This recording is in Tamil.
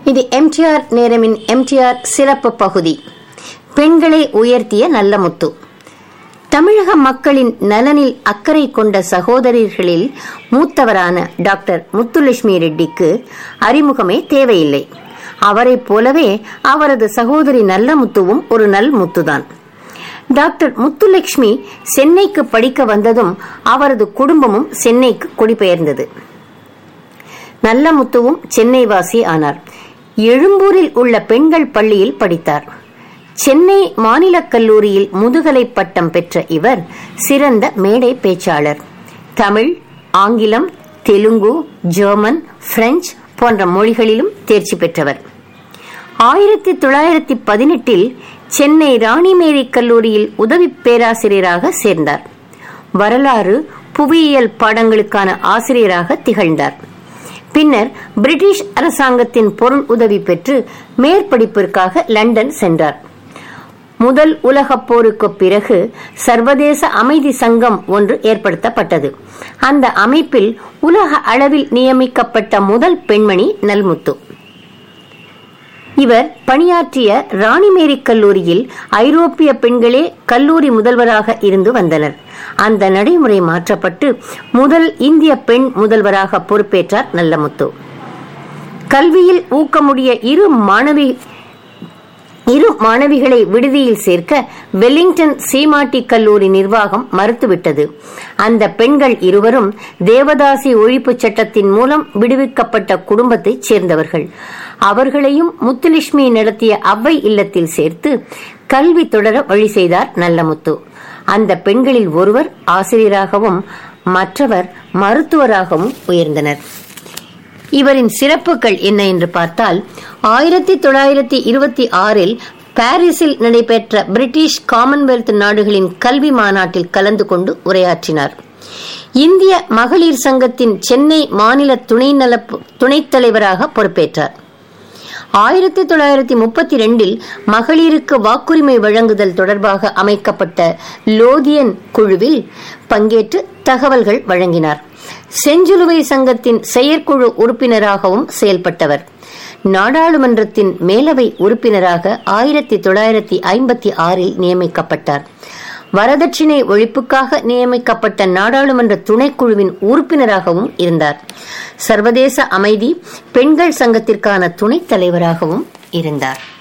இது எம்டிஆர் நேரமின் எம்டிஆர் சிறப்பு பகுதி பெண்களை உயர்த்திய நல்ல முத்து தமிழக மக்களின் நலனில் அக்கறை கொண்ட சகோதரர்களில் மூத்தவரான டாக்டர் முத்துலட்சுமி ரெட்டிக்கு அறிமுகமே தேவையில்லை அவரைப் போலவே அவரது சகோதரி நல்ல முத்துவும் ஒரு நல் முத்துதான் டாக்டர் முத்துலட்சுமி சென்னைக்கு படிக்க வந்ததும் அவரது குடும்பமும் சென்னைக்கு குடிபெயர்ந்தது நல்ல முத்துவும் சென்னை வாசி ஆனார் எழும்பூரில் உள்ள பெண்கள் பள்ளியில் படித்தார் சென்னை மாநிலக் கல்லூரியில் முதுகலை பட்டம் பெற்ற இவர் சிறந்த மேடை பேச்சாளர் தமிழ் ஆங்கிலம் தெலுங்கு ஜெர்மன் பிரெஞ்சு போன்ற மொழிகளிலும் தேர்ச்சி பெற்றவர் ஆயிரத்தி தொள்ளாயிரத்தி பதினெட்டில் சென்னை ராணிமேரி கல்லூரியில் உதவி பேராசிரியராக சேர்ந்தார் வரலாறு புவியியல் பாடங்களுக்கான ஆசிரியராக திகழ்ந்தார் பின்னர் பிரிட்டிஷ் அரசாங்கத்தின் பொருள் உதவி பெற்று மேற்படிப்பிற்காக லண்டன் சென்றார் முதல் உலகப் போருக்கு பிறகு சர்வதேச அமைதி சங்கம் ஒன்று ஏற்படுத்தப்பட்டது அந்த அமைப்பில் உலக அளவில் நியமிக்கப்பட்ட முதல் பெண்மணி நல்முத்து இவர் பணியாற்றிய ராணிமேரி கல்லூரியில் ஐரோப்பிய பெண்களே கல்லூரி முதல்வராக இருந்து வந்தனர் அந்த நடைமுறை மாற்றப்பட்டு முதல் இந்திய பெண் முதல்வராக பொறுப்பேற்றார் நல்லமுத்து கல்வியில் ஊக்கமுடைய இரு மாணவி இரு மாணவிகளை விடுதியில் சேர்க்க வெலிங்டன் சீமாட்டி கல்லூரி நிர்வாகம் மறுத்துவிட்டது அந்த பெண்கள் இருவரும் தேவதாசி ஒழிப்பு சட்டத்தின் மூலம் விடுவிக்கப்பட்ட குடும்பத்தைச் சேர்ந்தவர்கள் அவர்களையும் முத்துலட்சுமி நடத்திய அவ்வை இல்லத்தில் சேர்த்து கல்வி தொடர வழி செய்தார் நல்லமுத்து அந்த பெண்களில் ஒருவர் ஆசிரியராகவும் மற்றவர் மருத்துவராகவும் உயர்ந்தனர் இவரின் சிறப்புகள் என்ன என்று பார்த்தால் ஆயிரத்தி தொள்ளாயிரத்தி இருபத்தி ஆறில் பாரிஸில் நடைபெற்ற பிரிட்டிஷ் காமன்வெல்த் நாடுகளின் கல்வி மாநாட்டில் கலந்து கொண்டு உரையாற்றினார் இந்திய மகளிர் சங்கத்தின் சென்னை மாநில துணை நல துணைத் தலைவராக பொறுப்பேற்றார் ஆயிரத்தி தொள்ளாயிரத்தி முப்பத்தி ரெண்டில் மகளிருக்கு வாக்குரிமை வழங்குதல் தொடர்பாக அமைக்கப்பட்ட லோதியன் குழுவில் பங்கேற்று தகவல்கள் வழங்கினார் செஞ்சிலுவை சங்கத்தின் செயற்குழு உறுப்பினராகவும் செயல்பட்டவர் நாடாளுமன்றத்தின் மேலவை உறுப்பினராக ஆயிரத்தி தொள்ளாயிரத்தி ஐம்பத்தி ஆறில் நியமிக்கப்பட்டார் வரதட்சிணை ஒழிப்புக்காக நியமிக்கப்பட்ட நாடாளுமன்ற துணைக்குழுவின் உறுப்பினராகவும் இருந்தார் சர்வதேச அமைதி பெண்கள் சங்கத்திற்கான துணைத் தலைவராகவும் இருந்தார்